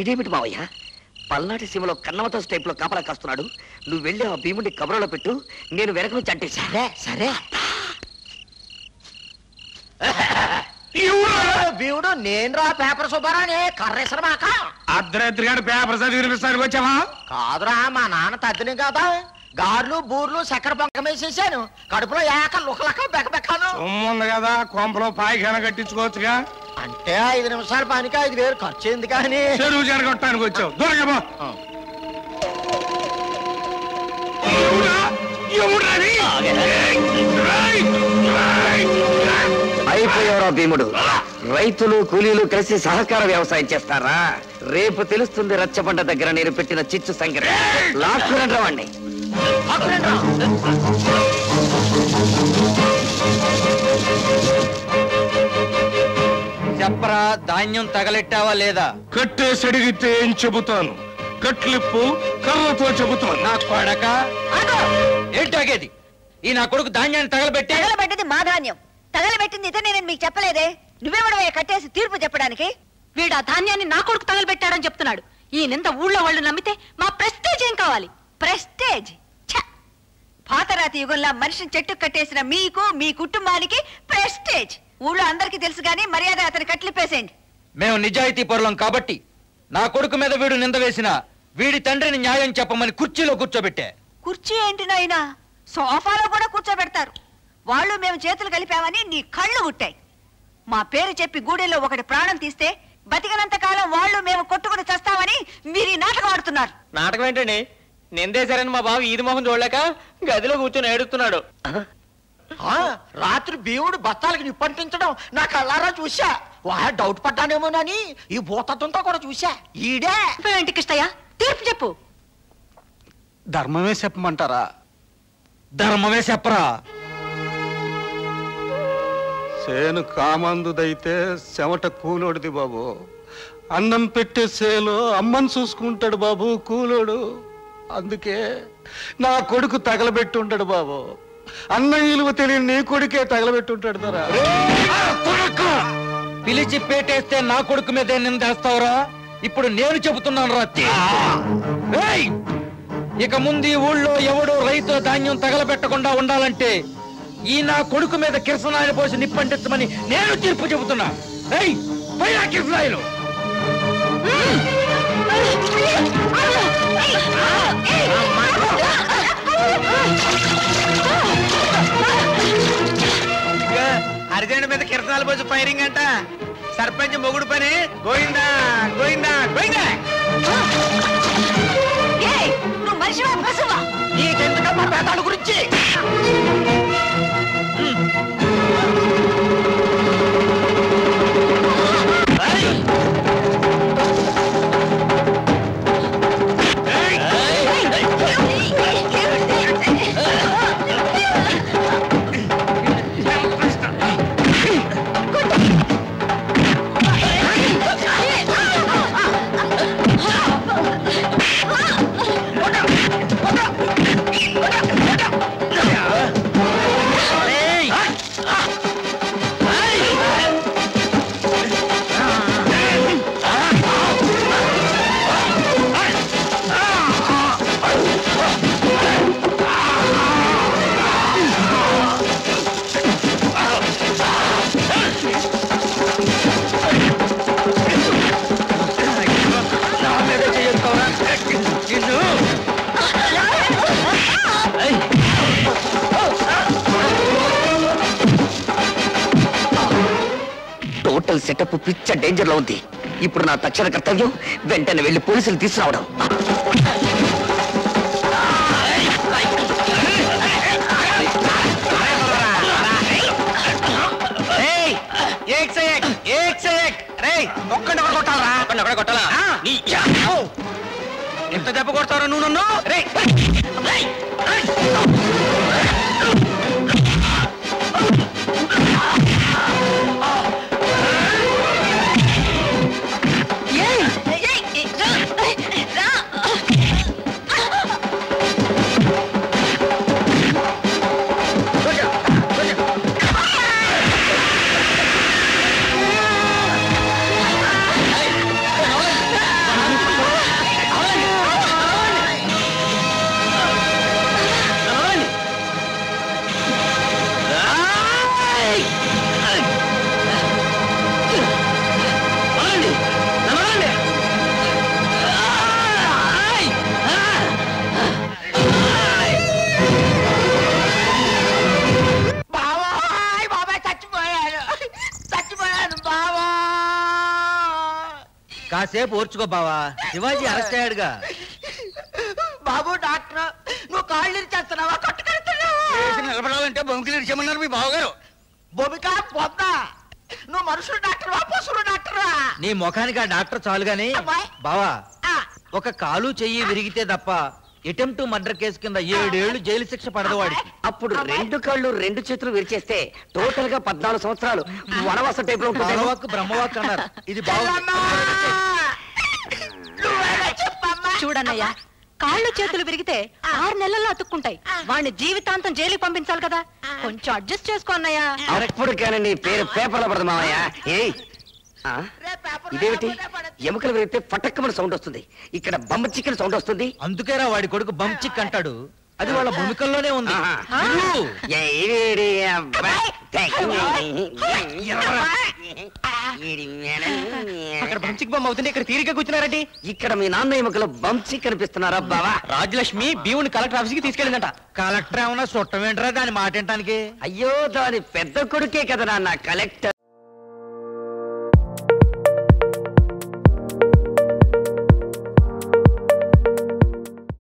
వీడేమిటి మావయ్య పల్నాటి సీమలో కన్నమతో టైప్ లో కాపలా కాస్తున్నాడు నువ్వు వెళ్ళి ఆ భీముడి కబరలో పెట్టు నేను వెనక నుంచి అంటేసా సరే సరే వీడు నేను రా పేపర్ సుబ్బారాని కర్రేసరమాక అర్ధరాత్రి గారు పేపర్ చదివి వినిపిస్తానికి వచ్చావా కాదురా మా నాన్న తద్దిని కదా గార్లు బూర్లు చక్కెర పొంక వేసేసాను కడుపులో ఏక లుకలక బెకబెక్కాను సొమ్ము ఉంది కదా కొంపలో పాయిఖాన కట్టించుకోవచ్చుగా అంటే ఐదు నిమిషాల పనికి ఐదు వేలు ఖర్చు అయింది కానీ చెరువు జరగొట్టడానికి వచ్చావు దొరకబో ఆ. అయిపోయారా భీముడు రైతులు కూలీలు కలిసి సహకార వ్యవసాయం చేస్తారా రేపు తెలుస్తుంది రచ్చబండ దగ్గర నేను పెట్టిన చిచ్చు సంఖ్య లాక్కురండి వాణ్ణి చెప్పరా ధాన్యం తగలెట్టావా లేదా కట్టేసి అడిగితే ఏం చెబుతాను కట్లిప్పు కర్రతో చెబుతాను నా కొడక ఏంటాగేది ఈ నా కొడుకు ధాన్యాన్ని తగలబెట్టి తగలబెట్టింది మా ధాన్యం తగలబెట్టింది ఇతనే నేను మీకు చెప్పలేదే నువ్వెవడవే కట్టేసి తీర్పు చెప్పడానికి వీడు ఆ ధాన్యాన్ని నా కొడుకు తగలబెట్టాడని చెప్తున్నాడు ఈ నింద ఊళ్ళో వాళ్ళు నమ్మితే మా ప్రెస్టేజ్ ఏం కావాలి ప్రెస్టేజ్ ఛ! పాతరాతి యుగంలో మనిషిని చెట్టు కట్టేసిన మీకు మీ కుటుంబానికి ప్రెస్టేజ్ ఊళ్ళో అందరికీ తెలుసు కానీ మర్యాద అతని కట్లిపేసేయండి మేము నిజాయితీ పరులం కాబట్టి నా కొడుకు మీద వీడు నింద వేసిన వీడి తండ్రిని న్యాయం చెప్పమని కుర్చీలో కూర్చోబెట్టే కుర్చీ ఏంటి నాయనా సోఫాలో కూడా కూర్చోబెడతారు వాళ్ళు మేము చేతులు కలిపామని నీ కళ్ళు ఉట్టాయి మా పేరు చెప్పి గూడెల్లో ఒకటి ప్రాణం తీస్తే బతికినంత కాలం వాళ్ళు మేము కొట్టుకుని చస్తామని మీరు ఈ నాటకం ఆడుతున్నారు నాటకం ఏంటండి నిందేశారని మా బావ ఈది మొహం చూడలేక గదిలో కూర్చొని ఏడుస్తున్నాడు ఆ, రాత్రి భీముడు బత్తాలకి నిప్పంటించడం నా కళ్ళారా చూసా వా డౌట్ పడ్డానేమోనని ఈ భూతత్వంతో కూడా చూసా ఈడే ఏంటి కృష్ణయ్య తీర్పు చెప్పు ధర్మమే చెప్పమంటారా ధర్మమే చెప్పరా సేను కామందుదైతే చెమట కూలోడిది బాబు అన్నం పెట్టే సేలో అమ్మని చూసుకుంటాడు బాబు కూలోడు అందుకే నా కొడుకు తగలబెట్టి ఉంటాడు బాబు అన్న విలువ తెలియని నీ కొడుకే తగలబెట్టి ఉంటాడు దొరా పిలిచి పేటేస్తే నా కొడుకు మీదే నిందేస్తావురా ఇప్పుడు నేను చెబుతున్నాను రాత్రి ఏయ్! ఇక ముందు ఈ ఊళ్ళో ఎవడు రైతు ధాన్యం తగలబెట్టకుండా ఉండాలంటే ఈ నా కొడుకు మీద కిరసనాయలు పోసి నిప్పంటించమని నేను తీర్పు చెబుతున్నా ఏయ్ పైన కిరసనాయలు అర్జెంట్ మీద కిరసనాలు పోసి ఫైరింగ్ అంట సర్పంచ్ మొగుడు పని గోయిందా గోయిందా గోయిందా ఏయ్, నువ్వు మనిషివా పశువా నీకెందుకమ్మా పేదాల గురించి టోటల్ సెటప్ పిచ్చ డేంజర్ లో ఉంది ఇప్పుడు నా తక్షణ కర్తవ్యం వెంటనే వెళ్ళి పోలీసులు తీసుకురావడం ఏక్ సే ఏక్ ఏక్ సే ఏక్ రేయ్ ఒక్కడి ఒకటి కొట్టాలరా ఒక్కడి ఒకటి కొట్టాలా నీ యా- ఎంత దెబ్బ కొడతారో నువ్వు నన్ను రేయ్ ఆ కాసేపు ఓర్చుకో బావా శివాజీ అరెస్ట్ అయ్యాడుగా బాబు డాక్టర్ నువ్వు కాళ్ళు ఇరిచేస్తున్నావా కట్టుకెళ్తున్నావా నిలబడాలంటే బొంకులు ఇచ్చామన్నారు మీ బావగారు భూమిక పొద్దా నువ్వు మనుషులు డాక్టర్వా పశువులు డాక్టర్వా నీ ముఖానికి ఆ డాక్టర్ చాలు గాని అమ్మాయ్. బావా ఆ, ఒక కాలు చెయ్యి విరిగితే తప్ప అటెంప్ట్ మర్డర్ కేసు కింద ఏడేళ్లు జైలు శిక్ష పడదు వాడికి అప్పుడు రెండు కళ్ళు రెండు చేతులు విరిచేస్తే టోటల్ గా పద్నాలుగు సంవత్సరాలు వనవాస టైప్ లో ఉంటుంది బాలవాక్ బ్రహ్మవాక్ అన్నారు ఇది బాగుంది చెల్లమ్మా! నువ్వేనా చెప్పమ్మా చూడన్నయ్యా కాళ్ళు చేతులు విరిగితే ఆరు నెలల్లో అతుక్కుంటాయి వాడిని జీవితాంతం జైలుకి పంపించాలి కదా కొంచెం అడ్జస్ట్ చేసుకో అన్నయ్యా అప్పుడు కానీ నీ పేరు పేపర్లో పడదు మామయ్య ఏయ్ ఆ? రేపు పేపర్లో ఇదేమిటి రాబోతే పడదు. ఎముకలు విరిగితే పటక్కమని సౌండ్ వస్తుంది ఇక్కడ బొమ్మ చికెన్ సౌండ్ వస్తుంది అందుకేరా వాడి కొడుకు బంచిక్ అంటాడు అది వాళ్ళ భూమికల్లోనే ఉంది ఆహా. విను. ఏయ్ వీడి అబ్బా. అక్కడ పంచిక్ బొమ్మ అవుతుంది ఇక్కడ తీరిక కూర్చున్నారండి ఇక్కడ మీ నాన్న ఎముకలు బంచి కనిపిస్తున్నారా బావా రాజలక్ష్మి భీముని కలెక్టర్ ఆఫీస్కి తీసుకెళ్ళిందంట కలెక్టర్ ఏమన్నా చుట్టం ఏంట్రా దాని మాట వినటానికి అయ్యో దాని పెద్ద కొడుకే కదా నాన్న కలెక్టర్